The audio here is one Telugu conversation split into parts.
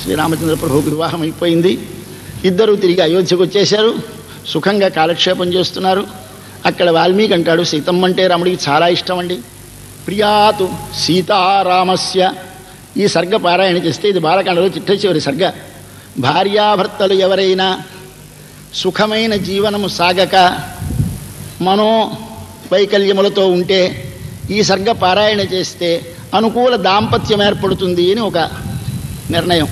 శ్రీరామచంద్ర ప్రభువుకి వివాహం అయిపోయింది ఇద్దరు తిరిగి అయోధ్యకు వచ్చేశారు సుఖంగా కాలక్షేపం చేస్తున్నారు అక్కడ వాల్మీకి అంటాడు సీతమ్మ అంటే రాముడికి చాలా ఇష్టం అండి ప్రియాతు సీతారామస్య ఈ సర్గ పారాయణ చేస్తే ఇది బాలకాండలో చిట్ట చివరి సర్గ భార్యాభర్తలు ఎవరైనా సుఖమైన జీవనము సాగక మనో వైకల్యములతో ఉంటే ఈ సర్గ పారాయణ చేస్తే అనుకూల దాంపత్యం ఏర్పడుతుంది అని ఒక నిర్ణయం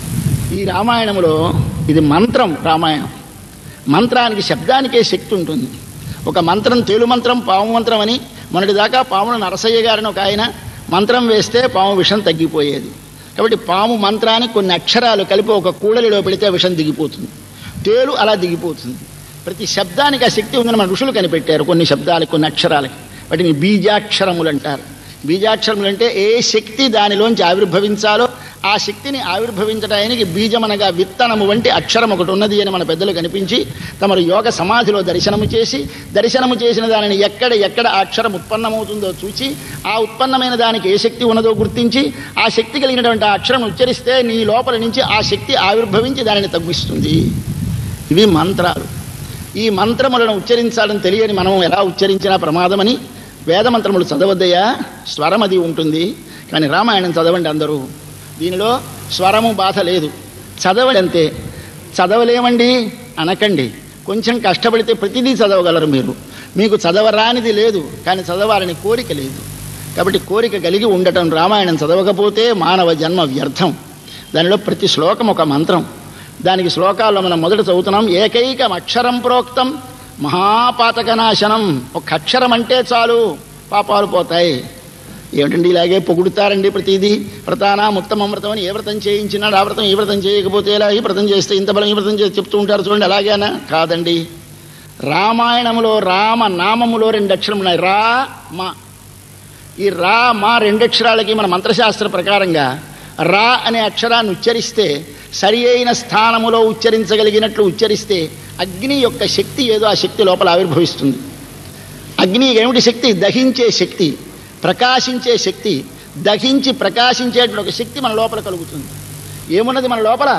ఈ రామాయణంలో ఇది మంత్రం రామాయణం మంత్రానికి శబ్దానికే శక్తి ఉంటుంది ఒక మంత్రం తేలు మంత్రం పాము మంత్రం అని మొన్నటిదాకా పామును నరసయ్య గారిని ఒక ఆయన మంత్రం వేస్తే పాము విషం తగ్గిపోయేది కాబట్టి పాము మంత్రానికి కొన్ని అక్షరాలు కలిపి ఒక కూడలిలో పెడితే విషం దిగిపోతుంది తేలు అలా దిగిపోతుంది ప్రతి శబ్దానికి ఆ శక్తి ఉందని మన ఋషులు కనిపెట్టారు కొన్ని శబ్దాలకు కొన్ని అక్షరాలకి వాటిని బీజాక్షరములు అంటారు బీజాక్షరములు అంటే ఏ శక్తి దానిలోంచి ఆవిర్భవించాలో ఆ శక్తిని ఆవిర్భవించడానికి బీజమనగా విత్తనము వంటి అక్షరం ఒకటి ఉన్నది అని మన పెద్దలు కనిపించి తమరు యోగ సమాధిలో దర్శనము చేసి దర్శనము చేసిన దానిని ఎక్కడ ఎక్కడ ఆ అక్షరం ఉత్పన్నమవుతుందో చూచి ఆ ఉత్పన్నమైన దానికి ఏ శక్తి ఉన్నదో గుర్తించి ఆ శక్తి కలిగినటువంటి ఆ అక్షరం ఉచ్చరిస్తే నీ లోపల నుంచి ఆ శక్తి ఆవిర్భవించి దానిని తగ్గిస్తుంది ఇవి మంత్రాలు ఈ మంత్రములను ఉచ్చరించాలని తెలియని మనం ఎలా ఉచ్చరించినా ప్రమాదమని వేదమంత్రములు చదవద్దయా స్వరం అది ఉంటుంది కానీ రామాయణం చదవండి అందరూ దీనిలో స్వరము బాధ లేదు చదవండి అంతే చదవలేమండి అనకండి కొంచెం కష్టపడితే ప్రతిదీ చదవగలరు మీరు మీకు చదవరానిది లేదు కానీ చదవాలని కోరిక లేదు కాబట్టి కోరిక కలిగి ఉండటం రామాయణం చదవకపోతే మానవ జన్మ వ్యర్థం దానిలో ప్రతి శ్లోకం ఒక మంత్రం దానికి శ్లోకాల్లో మనం మొదట చదువుతున్నాం ఏకైకం అక్షరం ప్రోక్తం మహాపాతకనాశనం ఒక అక్షరం అంటే చాలు పాపాలు పోతాయి ఏమిటండి ఇలాగే పొగుడుతారండి ప్రతిదీ వ్రతానా ఉత్తమం వ్రతం అని ఏ వ్రతం చేయించినాడు ఆ వ్రతం ఈ వ్రతం చేయకపోతే ఎలా ఈ వ్రతం చేస్తే ఇంత బలం ఈ వ్రతం చేసి చెప్తూ ఉంటారు చూడండి అలాగేనా కాదండి రామాయణములో రామ నామములో రెండు అక్షరం ఉన్నాయి రా మా ఈ రా మా రెండక్షరాలకి మన మంత్రశాస్త్ర ప్రకారంగా రా అనే అక్షరాన్ని ఉచ్చరిస్తే సరి అయిన స్థానములో ఉచ్చరించగలిగినట్లు ఉచ్చరిస్తే అగ్ని యొక్క శక్తి ఏదో ఆ శక్తి లోపల ఆవిర్భవిస్తుంది అగ్ని ఏమిటి శక్తి దహించే శక్తి ప్రకాశించే శక్తి దహించి ప్రకాశించేటువంటి ఒక శక్తి మన లోపల కలుగుతుంది ఏమున్నది మన లోపల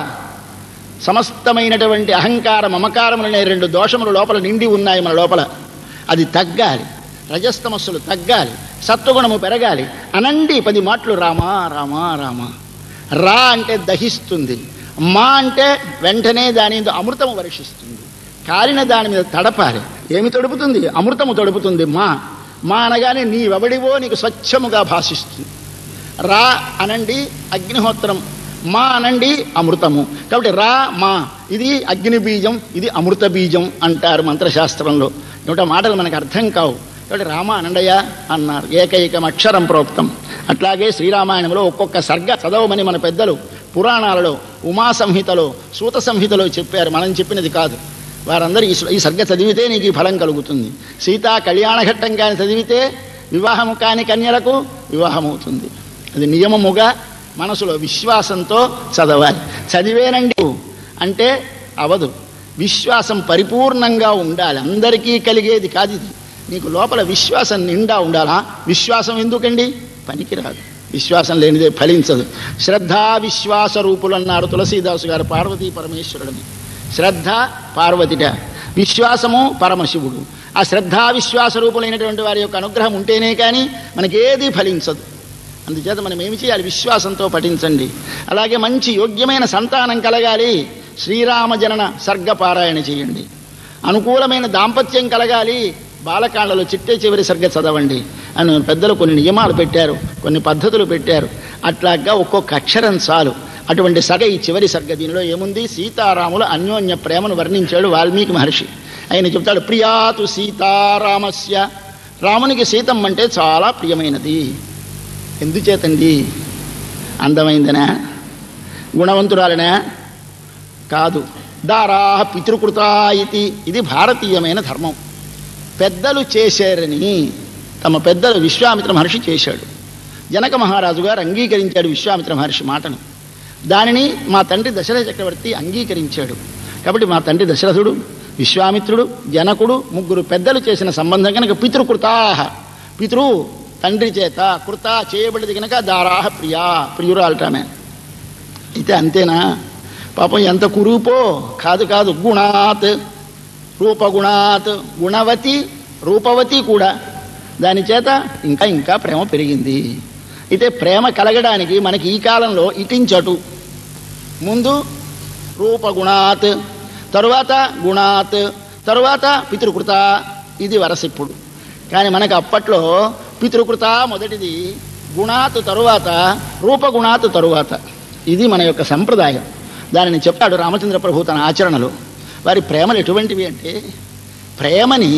సమస్తమైనటువంటి అహంకార మమకారములనే రెండు దోషములు లోపల నిండి ఉన్నాయి మన లోపల అది తగ్గాలి రజస్తమస్సులు తగ్గాలి సత్వగుణము పెరగాలి అనండి పది మాటలు రామా రామా రామా రా అంటే దహిస్తుంది మా అంటే వెంటనే దాని మీద అమృతము వర్షిస్తుంది కాలిన దాని మీద తడపాలి ఏమి తడుపుతుంది అమృతము తడుపుతుంది మా మా అనగానే నీవెవడివో నీకు స్వచ్ఛముగా భాషిస్తుంది రా అనండి అగ్నిహోత్రం మా అనండి అమృతము కాబట్టి రా మా ఇది అగ్ని బీజం ఇది అమృత బీజం అంటారు మంత్రశాస్త్రంలో నూట మాటలు మనకు అర్థం కావు కాబట్టి రామ అనండయ్య అన్నారు ఏకైకం అక్షరం ప్రోక్తం అట్లాగే శ్రీరామాయణంలో ఒక్కొక్క సర్గ చదవమని మన పెద్దలు పురాణాలలో ఉమా సంహితలో సూత సంహితలో చెప్పారు మనం చెప్పినది కాదు వారందరూ ఈ ఈ సర్గ చదివితే నీకు ఈ ఫలం కలుగుతుంది సీతా కళ్యాణఘట్టం కాని చదివితే వివాహము కాని కన్యలకు వివాహం అవుతుంది అది నియమముగా మనసులో విశ్వాసంతో చదవాలి చదివేనండి అంటే అవదు విశ్వాసం పరిపూర్ణంగా ఉండాలి అందరికీ కలిగేది కాదు ఇది నీకు లోపల విశ్వాసం నిండా ఉండాలా విశ్వాసం ఎందుకండి పనికిరాదు విశ్వాసం లేనిదే ఫలించదు శ్రద్ధా విశ్వాస రూపులు అన్నారు తులసీదాసు గారు పార్వతీ పరమేశ్వరుడిని శ్రద్ధ పార్వతిట విశ్వాసము పరమశివుడు ఆ శ్రద్ధా విశ్వాస రూపులైనటువంటి వారి యొక్క అనుగ్రహం ఉంటేనే కానీ మనకేది ఫలించదు అందుచేత మనం ఏమి చేయాలి విశ్వాసంతో పఠించండి అలాగే మంచి యోగ్యమైన సంతానం కలగాలి శ్రీరామ జనన సర్గ పారాయణ చేయండి అనుకూలమైన దాంపత్యం కలగాలి బాలకాండలో చిట్టే చివరి సర్గ చదవండి అని పెద్దలు కొన్ని నియమాలు పెట్టారు కొన్ని పద్ధతులు పెట్టారు అట్లాగా ఒక్కొక్క అక్షరం చాలు అటువంటి సగ ఈ చివరి సర్గ దీనిలో ఏముంది సీతారాముల అన్యోన్య ప్రేమను వర్ణించాడు వాల్మీకి మహర్షి ఆయన చెప్తాడు ప్రియాతు సీతారామస్య రామునికి సీతమ్మ అంటే చాలా ప్రియమైనది ఎందుచేతండి అందమైందనా గుణవంతురాలనా కాదు దారా పితృకృత ఇది ఇది భారతీయమైన ధర్మం పెద్దలు చేశారని తమ పెద్దలు విశ్వామిత్ర మహర్షి చేశాడు జనక మహారాజు గారు అంగీకరించాడు విశ్వామిత్ర మహర్షి మాటను దానిని మా తండ్రి దశరథ చక్రవర్తి అంగీకరించాడు కాబట్టి మా తండ్రి దశరథుడు విశ్వామిత్రుడు జనకుడు ముగ్గురు పెద్దలు చేసిన సంబంధం కనుక పితృకృతాహ పితృ తండ్రి చేత కృత చేయబడిది కనుక దారాహ ప్రియా ప్రియురాలటామే అయితే అంతేనా పాపం ఎంత కురూపో కాదు కాదు గుణాత్ రూపగుణాత్ గుణవతి రూపవతి కూడా దాని చేత ఇంకా ఇంకా ప్రేమ పెరిగింది అయితే ప్రేమ కలగడానికి మనకి ఈ కాలంలో ఇటించటు ముందు రూపగుణాత్ తరువాత గుణాత్ తరువాత పితృకృత ఇది వరసిప్పుడు కానీ మనకు అప్పట్లో పితృకృత మొదటిది గుణాత్ తరువాత రూపగుణాత్ తరువాత ఇది మన యొక్క సంప్రదాయం దానిని చెప్పాడు రామచంద్ర ప్రభు తన ఆచరణలో వారి ప్రేమలు ఎటువంటివి అంటే ప్రేమని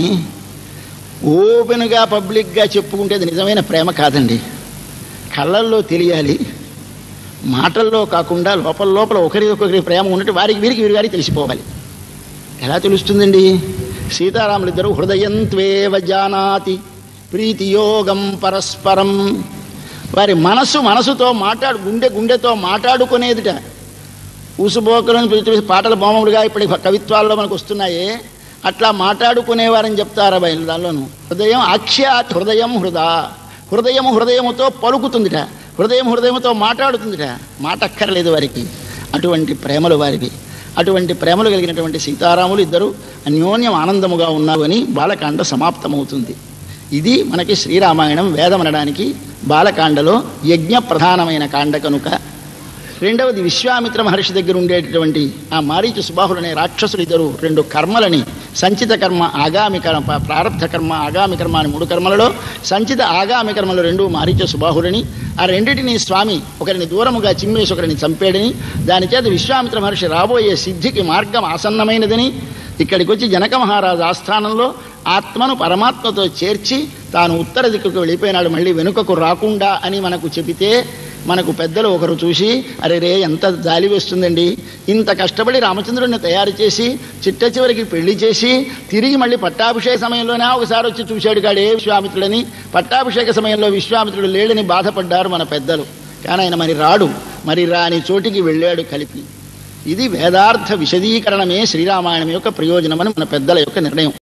ఓపెన్గా పబ్లిక్గా చెప్పుకుంటేది నిజమైన ప్రేమ కాదండి కళ్ళల్లో తెలియాలి మాటల్లో కాకుండా లోపల లోపల ఒకరి ఒకరి ప్రేమ ఉన్నట్టు వారికి వీరికి వీరి వారికి తెలిసిపోవాలి ఎలా తెలుస్తుందండి సీతారాములిద్దరూ హృదయం త్వేవ జానాతి ప్రీతియోగం పరస్పరం వారి మనసు మనసుతో మాట్లాడు గుండె గుండెతో మాట్లాడుకునేదిట ఊసుబోకలను పిలిచి పాటల బొమ్మలుగా ఇప్పటి కవిత్వాల్లో మనకు వస్తున్నాయే అట్లా మాట్లాడుకునేవారని చెప్తారా బయలు దానిలోను హృదయం ఆఖ్యాత్ హృదయం హృదా హృదయం హృదయముతో పలుకుతుందిట హృదయం హృదయముతో మాట్లాడుతుందిట మాట అక్కర్లేదు వారికి అటువంటి ప్రేమలు వారివి అటువంటి ప్రేమలు కలిగినటువంటి సీతారాములు ఇద్దరు అన్యోన్యం ఆనందముగా ఉన్నారు అని బాలకాండ సమాప్తమవుతుంది ఇది మనకి శ్రీరామాయణం వేదం అనడానికి బాలకాండలో యజ్ఞ ప్రధానమైన కాండ కనుక రెండవది విశ్వామిత్ర మహర్షి దగ్గర ఉండేటటువంటి ఆ మారీచ సుబాహులు అనే రాక్షసులు ఇద్దరు రెండు కర్మలని సంచిత కర్మ ఆగామి కర్మ ప- ప్రారబ్ధ కర్మ ఆగామి కర్మ అని మూడు కర్మలలో సంచిత ఆగామి కర్మలు రెండు మారీచ సుబాహులని ఆ రెండింటిని స్వామి ఒకరిని దూరముగా చిమ్మేసి ఒకరిని చంపాడని దాని చేత విశ్వామిత్ర మహర్షి రాబోయే సిద్ధికి మార్గం ఆసన్నమైనదని ఇక్కడికి వచ్చి జనక మహారాజు ఆస్థానంలో ఆత్మను పరమాత్మతో చేర్చి తాను ఉత్తర దిక్కుకు వెళ్ళిపోయినాడు మళ్ళీ వెనుకకు రాకుండా అని మనకు చెబితే మనకు పెద్దలు ఒకరు చూసి అరే రే ఎంత జాలి వేస్తుందండి ఇంత కష్టపడి రామచంద్రుడిని తయారు చేసి చిట్ట చివరికి పెళ్లి చేసి తిరిగి మళ్ళీ పట్టాభిషేక సమయంలోనే ఒకసారి వచ్చి చూశాడు కాడే విశ్వామిత్రుడని పట్టాభిషేక సమయంలో విశ్వామిత్రుడు లేడని బాధపడ్డారు మన పెద్దలు కానీ ఆయన మరి రాడు మరి రాని చోటికి వెళ్ళాడు కలిపి ఇది వేదార్థ విశదీకరణమే శ్రీరామాయణం యొక్క ప్రయోజనమని మన పెద్దల యొక్క నిర్ణయం